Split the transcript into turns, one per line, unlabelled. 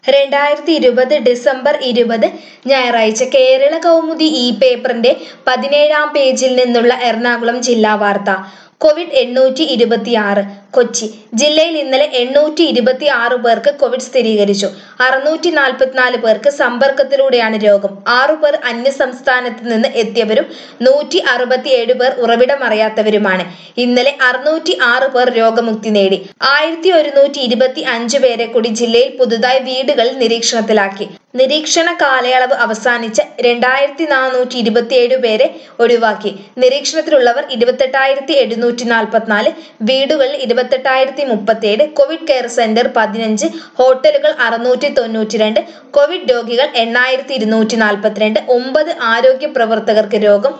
രണ്ടായിരത്തി ഇരുപത് ഡിസംബർ ഇരുപത് ഞായറാഴ്ച കേരള കൗമുദി ഈ പേപ്പറിന്റെ പതിനേഴാം പേജിൽ നിന്നുള്ള എറണാകുളം ജില്ലാ വാർത്ത കോവിഡ് എണ്ണൂറ്റി ഇരുപത്തിയാറ് കൊച്ചി ജില്ലയിൽ ഇന്നലെ എണ്ണൂറ്റി ഇരുപത്തി ആറ് പേർക്ക് കോവിഡ് സ്ഥിരീകരിച്ചു അറുന്നൂറ്റി നാൽപ്പത്തിനാല് പേർക്ക് സമ്പർക്കത്തിലൂടെയാണ് രോഗം ആറു പേർ അന്യസംസ്ഥാനത്ത് നിന്ന് എത്തിയവരും നൂറ്റി അറുപത്തിയേഴ് പേർ ഉറവിടമറിയാത്തവരുമാണ് ഇന്നലെ അറുന്നൂറ്റി ആറ് പേർ രോഗമുക്തി നേടി ആയിരത്തി ഒരുന്നൂറ്റി ഇരുപത്തി അഞ്ച് പേരെ കൂടി ജില്ലയിൽ പുതുതായി വീടുകളിൽ നിരീക്ഷണത്തിലാക്കി നിരീക്ഷണ കാലയളവ് അവസാനിച്ച രണ്ടായിരത്തി നാനൂറ്റി ഇരുപത്തിയേഴ് പേരെ ഒഴിവാക്കി നിരീക്ഷണത്തിലുള്ളവർ ഇരുപത്തെട്ടായിരത്തി എഴുന്നൂറ്റി നാൽപ്പത്തിനാല് വീടുകളിൽ ഇരുപത്തെട്ടായിരത്തി മുപ്പത്തിയേഴ് കോവിഡ് കെയർ സെന്റർ പതിനഞ്ച് ഹോട്ടലുകൾ അറുന്നൂറ്റി തൊണ്ണൂറ്റി രണ്ട് കോവിഡ് രോഗികൾ എണ്ണായിരത്തി ഇരുന്നൂറ്റി നാൽപ്പത്തിരണ്ട് ഒമ്പത് ആരോഗ്യ പ്രവർത്തകർക്ക് രോഗം